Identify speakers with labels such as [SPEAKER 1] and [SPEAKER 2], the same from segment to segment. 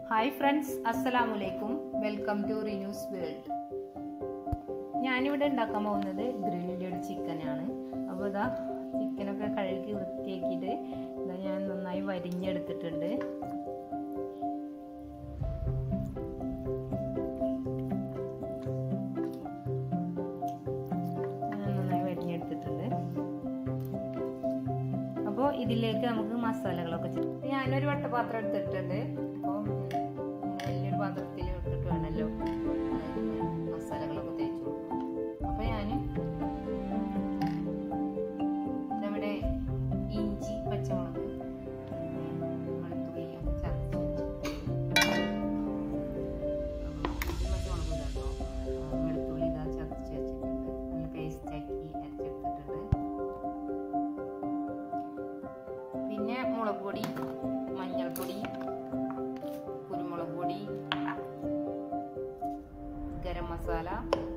[SPEAKER 1] Hi friends അസ്സലാമലൈക്കും welcome to Rinu's world ഞാനിവിടെ ഉണ്ടാക്കാൻ പോകുന്നത് ഗ്രിൽഡ് ചിക്കനാണ് അപ്പോൾ ഇതാ ചിക്കനൊക്കെ കഴുകി വൃത്തിയാക്കിയിട്ട് ഇതാ ഞാൻ നന്നായി വരിഞ്ഞെടുത്തിട്ടുണ്ട് ഞാൻ നന്നായി വരിഞ്ഞെടുത്തിട്ടുണ്ട് അപ്പോൾ ഇതിലേക്ക് നമുക്ക് മസാലകളൊക്കെ ചേർത്ത് ഞാനൊരു വട്ടപാത്രം എടുത്തിട്ടുണ്ട് അപ്പോൾ വലിയൊരു പാത്രത്തിൽ ഇട്ടിട്ട് വേണമല്ലോ മസാലകളൊക്കെ തേച്ച് കൊടുക്കാം അപ്പോൾ ഞാൻ നമ്മുടെ ഇഞ്ചി പച്ചമുളക് വെളുത്തുള്ളി ഒക്കെ ചതച്ച് പച്ചമുളക് ഇതാട്ടോ വെളുത്തുള്ളി ഇതാ ചതച്ച് വെച്ചിട്ടുണ്ട് നല്ല പേസ്റ്റാക്കി അരച്ചെടുത്തിട്ടുണ്ട് പിന്നെ മുളക് പൊടി മഞ്ഞൾപ്പൊടി കുരുമുളക് പൊടി ഗരം മസാല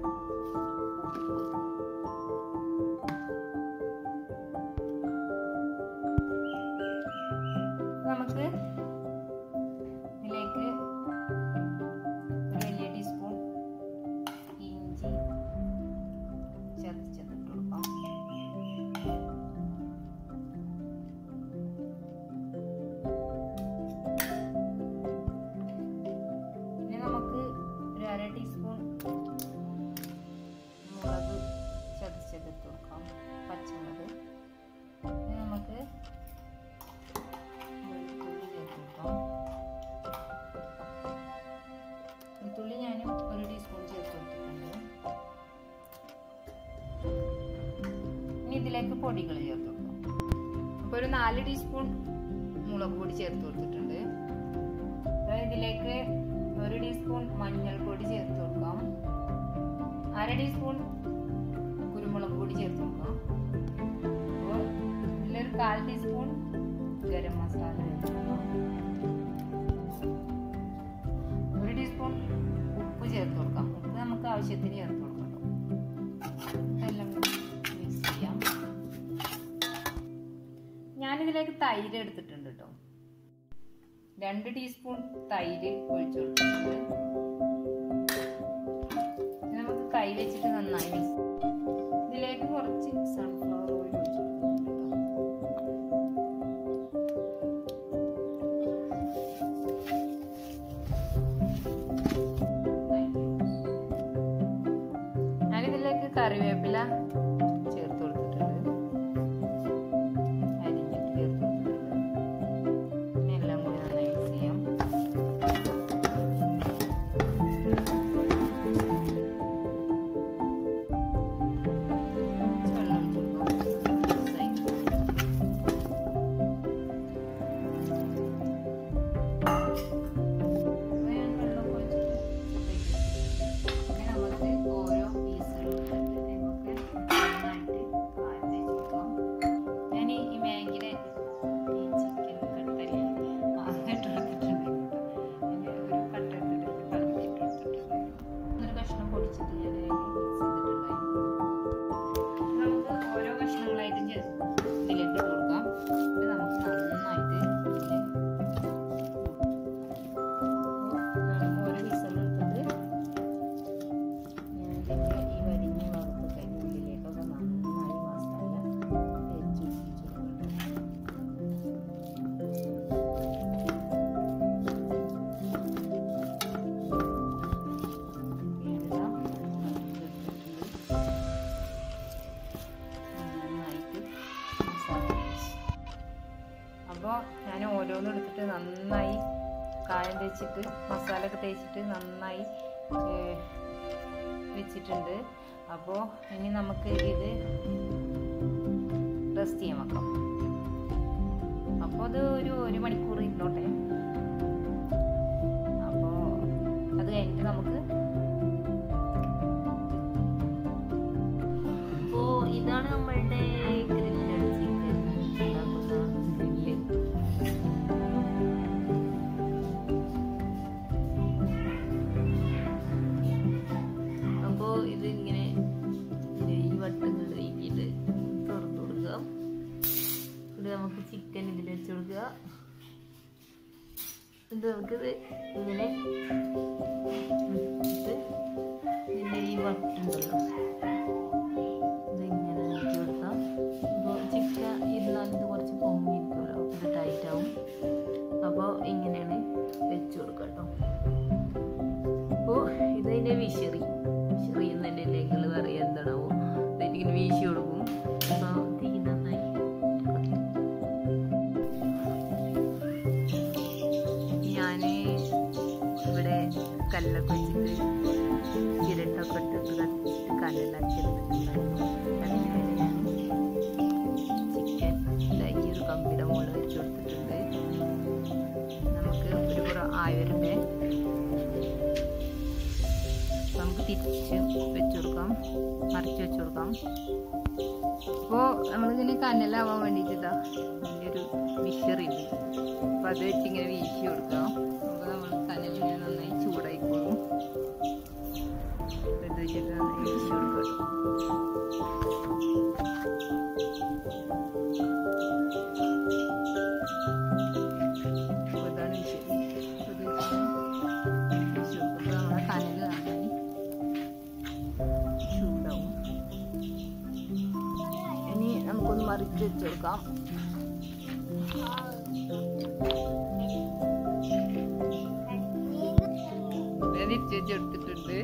[SPEAKER 1] നമുക്ക് ഇതിലേക്ക് ഒരു വലിയ ടീസ്പൂൺ ഇഞ്ചി ചതച്ചതിട്ട് കൊടുക്കാം പിന്നെ നമുക്ക് ഒരു അര ടീസ്പൂൺ മുളക് ചതച്ചതിട്ട് കൊടുക്കാം പച്ചമുളക് പിന്നെ നമുക്ക് വെളുത്തുള്ളി ചേർത്ത് കൊടുക്കാം വെളുത്തുള്ളി ഞാനും ഒരു ടീസ്പൂൺ ചേർത്ത് കൊടുത്തിട്ടുണ്ട് ഇനി ഇതിലേക്ക് പൊടികൾ ചേർത്ത് കൊടുക്കാം അപ്പോൾ ഒരു നാല് ടീസ്പൂൺ മുളക് പൊടി ചേർത്ത് കൊടുത്തിട്ടുണ്ട് ഇതിലേക്ക് ഒരു ടീസ്പൂൺ മഞ്ഞൾപ്പൊടി ചേർത്ത് കൊടുക്കാം അര ടീസ്പൂൺ കുരുമുളക് പൊടി ചേർത്ത് കൊടുക്കാം അപ്പോൾ ഇതിലൊരു കാൽ ടീസ്പൂൺ ഗരം മസാല ചേർത്ത് കൊടുക്കാം ഒരു ടീസ്പൂൺ ഉപ്പ് ചേർത്ത് കൊടുക്കാം ഉപ്പ് നമുക്ക് ആവശ്യത്തിന് ചേർത്ത് കൊടുക്കാം ഇതെല്ലാം മിക്സ് ചെയ്യാം ഞാനിതിലേക്ക് തൈര് എടുത്തിട്ടുണ്ട് കേട്ടോ രണ്ട് ടീസ്പൂൺ തൈര് ഒഴിച്ചു കൊടുത്തിട്ടുണ്ട് നമുക്ക് കൈ വെച്ചിട്ട് നന്നായി മിക്സ് ഇതിലേക്ക് കുറച്ച് സൺഫ്ലവർ ഓയിൽ ഒഴിച്ചു കൊടുക്കുന്നുണ്ട് ഞാനിതിലേക്ക് കറിവേപ്പില ചേർത്ത് കൊടുത്തിട്ടുണ്ട് അരിഞ്ഞിട്ട് ചേർത്ത് കൊടുത്തിട്ടുണ്ട് ഇനി എല്ലാം കൂടി നന്നായി മിക്സ് ചെയ്യാം വെള്ളം നമുക്ക് ഓരോ പീസുകളും എടുത്തിട്ട് നമുക്ക് നന്നായിട്ട് കായം തേച്ച് കൊടുക്കാം ഞാൻ ഈ മാഗിനെ ഈ ചിക്കൻ കട്ടല്ലേ ഇട്ട് കൊടുത്തിട്ടുണ്ട് അതിൻ്റെ ഒരു കട്ട എടുത്തിട്ട് കളഞ്ഞിട്ട് കൊടുത്തിട്ടുണ്ട് ഒരു കഷ്ണം പൊടിച്ചിട്ട് ഞാൻ മിക്സ് ചെയ്തിട്ടുണ്ടായിരുന്നു നമുക്ക് ഓരോ കഷ്ണങ്ങളായിട്ട് ജെ- ഇതിലേക്ക് ഇട്ട് കൊടുക്കാം ഇത് നമുക്ക് നന്നായിട്ട് ഇതിനെ അപ്പോൾ ഓരോ പീസെല്ലാം എടുത്തിട്ട് ഞാനിതിൻ്റെ ഈ വരിഞ്ഞ വറുത്ത കരിയുള്ളിലേക്കൊക്കെ നന്നായി മസാല തേച്ച് പിടിപ്പിച്ച് കൊടുക്കട്ടെ എല്ലാം എടുത്തിട്ടുണ്ട് നന്നായിട്ട് മസാല തേച്ച് അപ്പോൾ ഞാൻ ഓരോന്നും എടുത്തിട്ട് നന്നായി കായം തേച്ചിട്ട് മസാല ഒക്കെ തേച്ചിട്ട് നന്നായി ഏ, വെച്ചിട്ടുണ്ട് അപ്പോൾ ഇനി നമുക്ക് ഇത് റെസ്റ്റ് ചെയ്യാൻ വെക്കാം അപ്പോൾ അത് ഒരു ഒരു മണിക്കൂർ ഇരുന്നോട്ടെ അപ്പോൾ അത് കഴിഞ്ഞിട്ട് നമുക്ക് അപ്പോൾ ഇതാണ് നമ്മളുടെ ഗ്രില്ലഡ് ചിക്കൻ ഉണ്ടാക്കുന്ന ഗ്രില്ല് അപ്പോൾ ഇത് ഇങ്ങനെ ഈ വട്ടങ്ങൾ നീക്കിയിട്ട് തുറന്നു കൊടുക്കുക എന്നിട്ട് നമുക്ക് ചിക്കൻ ഇതിൽ വെച്ച് കൊടുക്കുക ഇത് നമുക്കിത് ഇങ്ങനെ ഇത് ഇതിൻ്റെ ഈ വട്ടുണ്ടല്ലോ ഇത് ഇങ്ങനെ ആക്കി കൊടുക്കാം അപ്പോൾ ചിക്ക ഇരുന്നാൽ ഇത് കുറച്ച് പൊങ്ങിയിരിക്കുമല്ലോ ഇത് ടൈറ്റ് ആവും അപ്പോൾ ഇങ്ങനെയാണ് വെച്ച് കൊടുക്കുക കേട്ടോ അപ്പോൾ ഇതതിൻ്റെ വിശറി വിശറി എന്നല്ലേ നിങ്ങൾ പറയുക എന്താണാവോ ഇതിങ്ങനെ വീശി കൊടുക്കും അപ്പോൾ തീ നന്നായി കത്തും. ഞാൻ ഇവിടെ കല്ലൊക്കെ വെച്ചിട്ട് ചിരട്ടൊക്കെ ഇട്ടിട്ട് കത്തിച്ചിട്ട് കല്ലിലാക്കി എടുത്തിട്ടുണ്ടായിരുന്നു അതിന് വേണ്ടി ഞാൻ ചിക്കൻ ഈ ഒരു കമ്പിയുടെ മുകളിൽ വെച്ച് കൊടുത്തിട്ടുണ്ട് നമുക്ക് ഒരു പുറം ആയവരുടെ നമുക്ക് തിരിച്ച് വെച്ച് കൊടുക്കാം മറിച്ച് വെച്ച് കൊടുക്കാം അപ്പോൾ നമ്മളിങ്ങനെ കനലാവാൻ വേണ്ടിയിട്ടാ ഇതിൻ്റെ ഒരു വിഷറില്ല അപ്പോൾ അത് വെച്ച് ഇങ്ങനെ വീശി കൊടുക്കാം അപ്പോൾ നമ്മൾ കനലിങ്ങനെ നന്നായി ചൂടായിക്കോളും അപ്പോൾ ഇത് വെച്ചിട്ട് നന്നായി വീശി കൊടുക്കാം കേട്ടോ അപ്പോൾ ഇതാണ് വിഷയം അപ്പോൾ ഇത് വെച്ച് വീശി കൊടുക്കും അപ്പോൾ നമ്മളെ കനൽ നന്നായി ചൂടാവും ഇനി നമുക്കൊന്ന് മറിച്ച് വെച്ച് കൊടുക്കാം ഞാൻ തിരിച്ച് വെച്ച് കൊടുത്തിട്ടുണ്ട്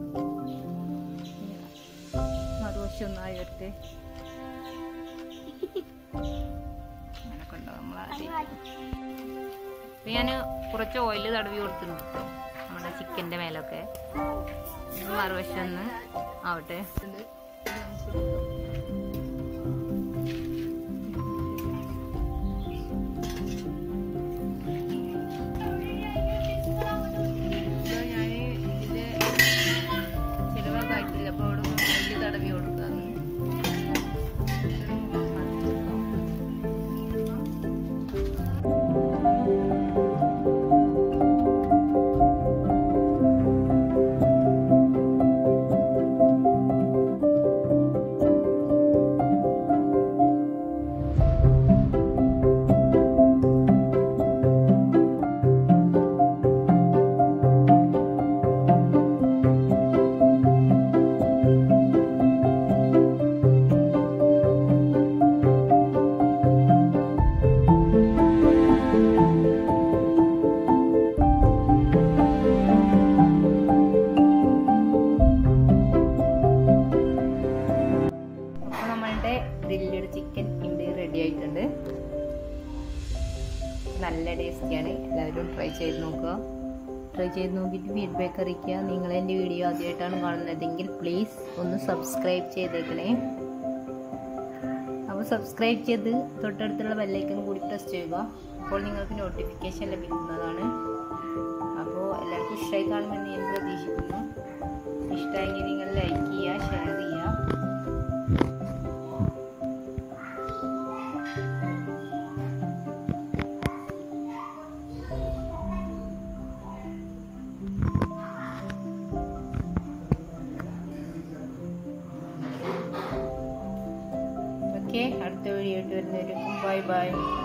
[SPEAKER 1] മറുവശം ഒന്നായി വരട്ടെ അങ്ങനൊക്കെ ഉണ്ടോ നമ്മളാദ്യം ഇപ്പം ഞാൻ കുറച്ച് ഓയിൽ തടവി കൊടുത്തിട്ടുണ്ട് കേട്ടോ നമ്മുടെ ചിക്കൻ്റെ മേലൊക്കെ ഇത് മറുവശം ഒന്ന് ആവട്ടെ ഞാൻ ഇതിൻ്റെ ചിലവൊക്കെ ആയിട്ടില്ല അപ്പോൾ അവിടെ ഓയിൽ തടവി കൊടുക്കാന്ന് അപ്പോൾ നമ്മളുടെ ഗ്രില്ലഡ് ചിക്കൻ ഇവിടെ റെഡി ആയിട്ടുണ്ട് നല്ല ടേസ്റ്റിയാണ് എല്ലാവരും ട്രൈ ചെയ്ത് നോക്കുക ട്രൈ ചെയ്ത് നോക്കിയിട്ട് ഫീഡ്ബാക്ക് അറിയിക്കുക നിങ്ങൾ എൻ്റെ വീഡിയോ ആദ്യമായിട്ടാണ് കാണുന്നതെങ്കിൽ പ്ലീസ് ഒന്ന് സബ്സ്ക്രൈബ് ചെയ്തേക്കണേ അപ്പോൾ സബ്സ്ക്രൈബ് ചെയ്ത് തൊട്ടടുത്തുള്ള ബെല്ലൈക്കൺ കൂടി പ്രസ് ചെയ്യുക അപ്പോൾ നിങ്ങൾക്ക് നോട്ടിഫിക്കേഷൻ ലഭിക്കുന്നതാണ് അപ്പോൾ എല്ലാവർക്കും ഇഷ്ടമായി കാണുമെന്ന് ഞാൻ പ്രതീക്ഷിക്കുന്നു ഇഷ്ടമായെങ്കിൽ നിങ്ങൾ ലൈക്ക് ചെയ്യുക ഷെയർ ചെയ്യുക ഓക്കെ അടുത്ത വീഡിയോ ആയിട്ട് വരുന്നവരും ബൈ ബൈ